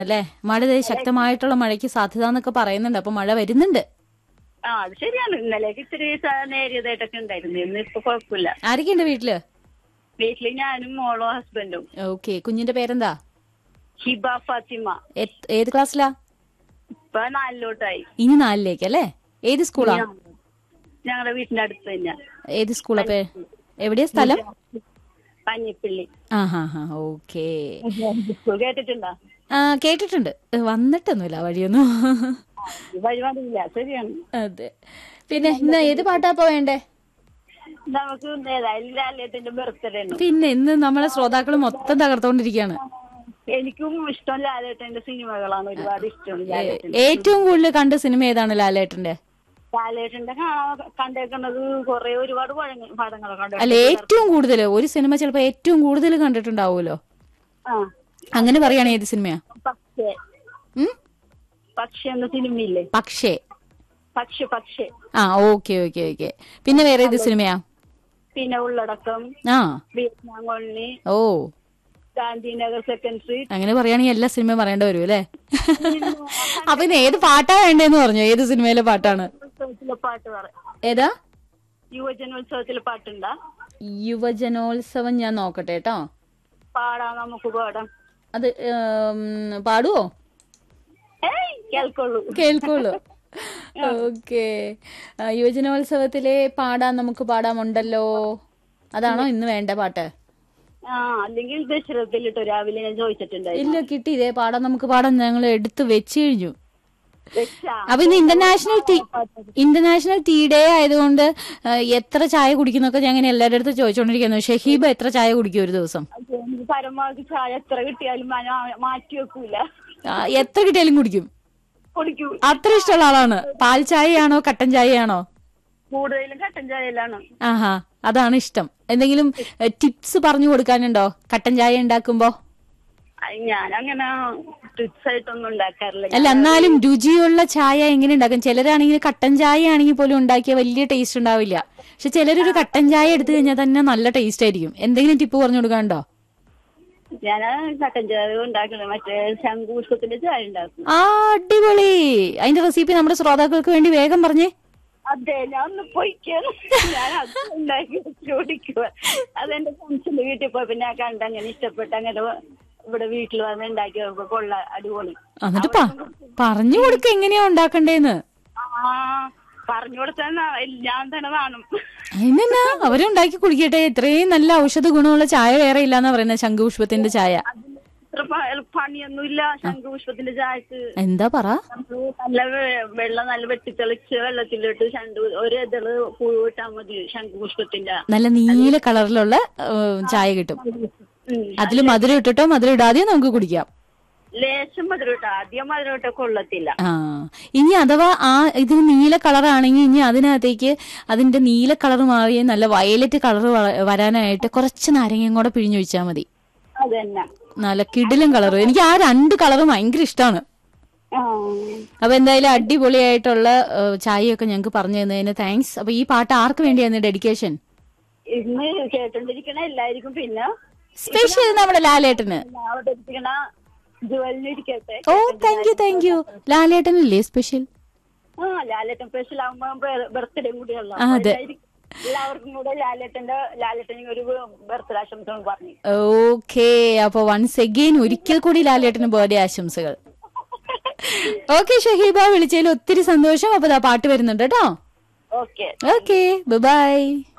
അല്ലേ മഴ ദേ ശക്തമായിട്ടുള്ള മഴയ്ക്ക് സാധ്യത എന്നൊക്കെ പറയുന്നുണ്ട് അപ്പൊ മഴ വരുന്നുണ്ട് ആ അത് ശരിയാണ് ഇന്നലേക്ക് ഇത്തിരി സ- നേരിയതായിട്ടൊക്കെ ഉണ്ടായിരുന്നു ഇന്ന് ഇപ്പൊ കുഴപ്പമില്ല ആരൊക്കെയുണ്ട് വീട്ടില് വീട്ടില് ഞാനും മോളും ഹസ്ബൻഡും ഓക്കെ കുഞ്ഞിന്റെ പേരെന്താ ഹിബ ഫാത്തിമ എത്- ഏത് ക്ലാസ്സിലാ ഇപ്പൊ നാലിലോട്ടായി ഇനി നാലിലേക്ക് അല്ലേ ഏത് സ്കൂളാ ഞങ്ങളുടെ വീട്ടിന്റെ അടുത്ത് തന്നെ ഏത് സ്കൂളാ പേ എവിടെയാ സ്ഥലം പഞ്ഞിപ്പിള്ളി ആ ഹാ ഹാ ഓക്കെ സ്കൂൾ കേട്ടിട്ടുണ്ടോ ആ കേട്ടിട്ടുണ്ട് വന്നിട്ടൊന്നുമില്ല വഴിയൊന്നും വഴിപാടില്ല ശരിയാണ് അതെ പിന്നെ ഇന്ന് ഏത് പാട്ടാ ഇപ്പൊ വേണ്ടേ നമുക്ക് ഏതായാലും ലാലേട്ടന്റെ ബർത്ത്ഡേ ആണ് പിന്നെ ഇന്ന് നമ്മളെ ശ്രോതാക്കൾ മൊത്തം തകർത്തോണ്ടിരിക്കുകയാണ് എനിക്കും ഇഷ്ടം ലാലേട്ടന്റെ സിനിമകളാണ് ഒരുപാട് ഇഷ്ടമാണ് ലാലേട്ടൻ ഏറ്റവും കൂടുതൽ കണ്ട സിനിമ ഏതാണ് ലാലേട്ടന്റെ ലാലേട്ടന്റെ കാണാൻ കണ്ടേക്കുന്നത് കൊറേ ഒരുപാട് പഴങ്ങ- പടങ്ങളൊക്കെ അല്ല കണ്ടു ഏറ്റവും കൂടുതൽ ഒരു സിനിമ ചിലപ്പോ ഏറ്റവും കൂടുതൽ കണ്ടിട്ടുണ്ടാവുമല്ലോ ആ അങ്ങനെ പറയുകയാണെങ്കിൽ ഏത് സിനിമയാ പക്ഷേ ഉം? പക്ഷെ എന്ന സിനിമയില്ലേ പക്ഷേ പക്ഷെ പക്ഷെ ആ ഓക്കെ ഓക്കെ ഓക്കെ പിന്നെ വേറെ ഏത് സിനിമയാ പിന്നെ ഉള്ളടക്കം ആ വിയറ്റ്നാം കോളനി ഓ ഗാന്ധിനഗർ സെക്കൻഡ് സ്ട്രീറ്റ് അങ്ങനെ പറയുകയാണെങ്കിൽ എല്ലാ സിനിമയും പറയേണ്ടി വരും അല്ലേ അപ്പൊ ഇന്ന് ഏത് പാട്ടാ വേണ്ടേന്ന് പറഞ്ഞു ഏത് സിനിമയിലെ പാട്ടാണ് ഉത്സവത്തിലെ പാട്ട് പറ ഏതാ യുവജനോത്സവത്തിലെ പാട്ടുണ്ടാ യുവജനോത്സവം ഞാൻ നോക്കട്ടെ കേട്ടോ പാടാം നമുക്ക് പാടാം അത് ഉം, പാടുവോ ഏയ് കേൾക്കുള്ളൂ കേൾക്കുള്ളൂ ഓക്കെ യുവജനോത്സവത്തിലെ പാടാൻ നമുക്ക് പാടാമുണ്ടല്ലോ അതാണോ ഇന്ന് വേണ്ട പാട്ട് ആ അല്ലെങ്കിൽ ദശരഥത്തിലിട്ടോ രാവിലെ ഞാൻ ചോദിച്ചിട്ടുണ്ടായിരുന്നു ഇല്ല കിട്ടി ഇതേ പാടാൻ നമുക്ക് പാടാൻ ഞങ്ങൾ എടുത്ത് വെച്ച് കഴിഞ്ഞു വെച്ചാ അപ്പൊ ഇന്ന് international tea international tea day ആയതുകൊണ്ട് ആ, എത്ര ചായ കുടിക്കുന്നൊക്കെ ഞാൻ ഇങ്ങനെ എല്ലാവരുടെ അടുത്ത് ചോദിച്ചോണ്ടിരിക്കുന്നു ഷഹീബ് എത്ര ചായ കുടിക്കും ഒരു ദിവസം അത് എനിക്ക് പരമാവധി ചായ എത്ര കിട്ടിയാലും ഞാൻ ആ- മാറ്റി വെക്കൂല ആ, എത്ര കിട്ടിയാലും കുടിക്കും കുടിക്കൂ അത്ര ഇഷ്ടമുള്ള ആളാണ് പാൽ ചായയാണോ കട്ടൻ ചായയാണോ കൂടുതലും കട്ടൻ ചായയിലാണ് ആഹാ അതാണ് ഇഷ്ടം എന്തെങ്കിലും ടിപ്സ് പറഞ്ഞു കൊടുക്കാനുണ്ടോ കട്ടൻ ചായ ഉണ്ടാക്കുമ്പോ ഞാൻ അങ്ങനെ ട്രിപ്സ് ആയിട്ടൊന്നും ഉണ്ടാക്കാറില്ല അല്ല എന്നാലും രുചിയുള്ള ചായ എങ്ങനെ ഉണ്ടാക്കും ചിലരാണെങ്കിൽ കട്ടൻ ചായ ആണെങ്കിൽ പോലും ഉണ്ടാക്കിയ വലിയ ടേസ്റ്റ് ഉണ്ടാവില്ല പക്ഷെ ചിലരൊരു കട്ടൻ ചായ എടുത്തു കഴിഞ്ഞാൽ തന്നെ നല്ല ടേസ്റ്റ് ആയിരിക്കും എന്തെങ്കിലും ടിപ്പ് പറഞ്ഞു കൊടുക്കാനുണ്ടോ ഞാൻ കട്ടൻ ചായ ഉണ്ടാക്കുന്നത് മറ്റേ ശംഖുപുഷ്പത്തിന്റെ ചായ ഉണ്ടാക്കും ആ അടിപൊളി അതിന്റെ റെസിപ്പി നമ്മുടെ ശ്രോതാക്കൾക്ക് വേണ്ടി വേഗം പറഞ്ഞേ അതെ ഞാൻ ഒന്ന് പൊയ്ക്കാണ് ഞാൻ അത് ഉണ്ടാക്കി കുടിക്കുക അതെന്റെ ഫ്രണ്ട്സിന്റെ വീട്ടിൽ പോയപ്പോ ഞാൻ കണ്ട് അങ്ങനെ ഇഷ്ടപ്പെട്ട് അങ്ങനെ ഇവിടെ വീട്ടിൽ വന്ന് ഉണ്ടാക്കി നോക്കുമ്പോ കൊള്ള അടിപൊളി എന്നിട്ട് പ പറഞ്ഞു കൊടുക്ക എങ്ങനെയാ ഉണ്ടാക്കണ്ടേന്ന് ആ പറഞ്ഞു കൊടുത്താൽ ഞാൻ തന്നെ കാണും അതിനെന്നാ അവരുണ്ടാക്കി കുടിക്കട്ടെ ഇത്രയും നല്ല ഔഷധ ഗുണമുള്ള ചായ വേറെ ഇല്ലാന്നാ പറയുന്നത് ശംഖുപുഷ്പത്തിന്റെ ചായ ഇത്ര പ- പണിയൊന്നുമില്ല ശംഖുപുഷ്പത്തിന്റെ ചായക്ക് എന്താ പറ നമ്മള് നല്ല വെ- വെള്ളം നല്ല വെട്ടിത്തെളിച്ച് വെള്ളത്തിലിട്ട് ശംഖു ഒരു ഇതള് പൂവിട്ടാ മതി ശംഖുപുഷ്പത്തിന്റെ നല്ല നീല കളറിലുള്ള ഏഹ്, ചായ കിട്ടും ഉം. അതിൽ മധുരം ഇട്ടിട്ടോ മധുരം ഇടാതെയോ നമുക്ക് കുടിക്കാം ലേശം മധുരം ഇട്ടാ ആദ്യം മധുരം ഇട്ട കൊള്ളത്തില്ല ആ ഇനി അഥവാ ആ ഇതിന് നീല കളറാണെങ്കിൽ ഇനി അതിനകത്തേക്ക് അതിന്റെ നീല കളർ മാറി നല്ല വയലറ്റ് കളർ വരാനായിട്ട് കുറച്ച് നാരങ്ങയും കൂടെ പിഴിഞ്ഞൊഴിച്ചാൽ മതി അതന്നെ നല്ല കിടിലം കളർ എനിക്ക് ആ രണ്ട് കളറും ഭയങ്കര ഇഷ്ടമാണ് ആ. അപ്പൊ എന്തായാലും അടിപൊളിയായിട്ടുള്ള ഏഹ്, ചായയൊക്കെ ഞങ്ങൾക്ക് പറഞ്ഞു തന്നതിന് താങ്ക്സ് അപ്പൊ ഈ പാട്ട് ആർക്ക് വേണ്ടിയായിരുന്നു ഡെഡിക്കേഷൻ ഇന്ന് കേട്ടോണ്ടിരിക്കണ എല്ലാവർക്കും പിന്നെ സ്പെഷ്യൽ നമ്മുടെ ലാലേട്ടന് അവിടെ ഇരിക്കണ ജുവലിനിരിക്കട്ടെ ഓ താങ്ക് യു താങ്ക് യു ലാലേട്ടനല്ലേ സ്പെഷ്യൽ ആ ലാലേട്ടൻ സ്പെഷ്യൽ ആകുമ്പോ ബർത്ത്ഡേ കൂടിയുള്ള ആ, അതെ. എല്ലാവർക്കും കൂടെ ലാലേട്ടന്റെ ലാലേട്ടന് ഒരു ബർത്ത്ഡേ ആശംസകൾ പറഞ്ഞു ഓക്കെ അപ്പൊ വൺസ് അഗെയിൻ ഒരിക്കൽ കൂടി ലാലേട്ടന് ബർത്ത്ഡേ ആശംസകൾ ഓക്കെ ഷഹീബ വിളിച്ചതിൽ ഒത്തിരി സന്തോഷം അപ്പൊ ദാ പാട്ട് വരുന്നുണ്ട് കേട്ടോ ഓക്കെ ഓക്കെ ബൈ